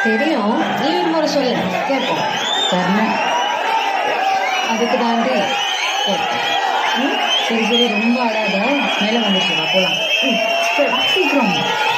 தெரியும் நீ ஒரு முறை சொல்லு கேட்போம் தரணும் அதுக்கு தாண்டி கேட்போம் ம், சரி சரி ரொம்ப அழாத மேலே வந்துச்சு வா போலாம் ம், சரி வா, சீக்கிரம்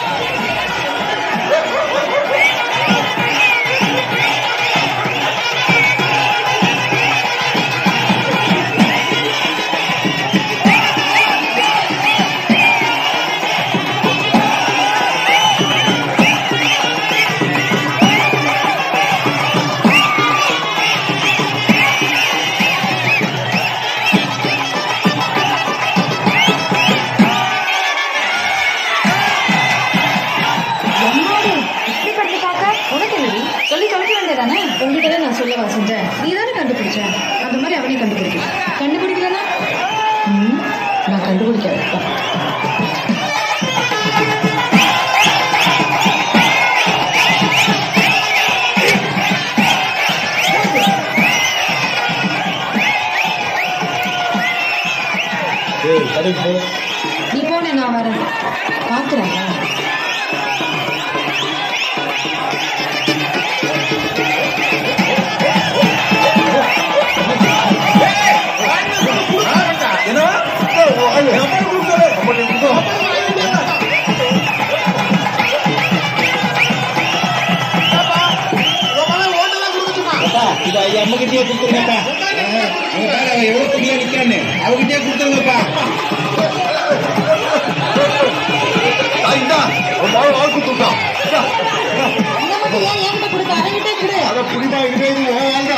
எம்மாடி இப்படி பண்ணி பார்க்க உனக்கு என்னடி சொல்லி தொலைக்க வேண்டியதானே உங்ககிட்ட தான் நான் சொல்லவா செஞ்சேன் நீ தானே கண்டுபிடிச்ச அந்த மாதிரி அவனே கண்டுபிடிக்க கண்டுபிடிக்கலனா ம், நான் கண்டுபிடிக்கிறேன் ஏய் கடைக்கு போ நீ போனே நான் வரேன் பார்க்குறேன் என்ன அம்மா கூப்பிட்டு அம்மா அப்பா இது ஐயா அம்மா கிட்டே கொடுத்துருங்கப்பா அவங்க பாரு அவன் எவ்வளவு துணியா நிக்கான்னு அவகிட்டே கொடுத்துருங்கப்பா இந்தா ஒரு நாள் வாழ் கொடுத்துட்டான் அந்த மாதிரி ஏன் என்கிட்ட கொடுக்க அவன்கிட்ட கொடு அதை புரியுமா இது வாழ்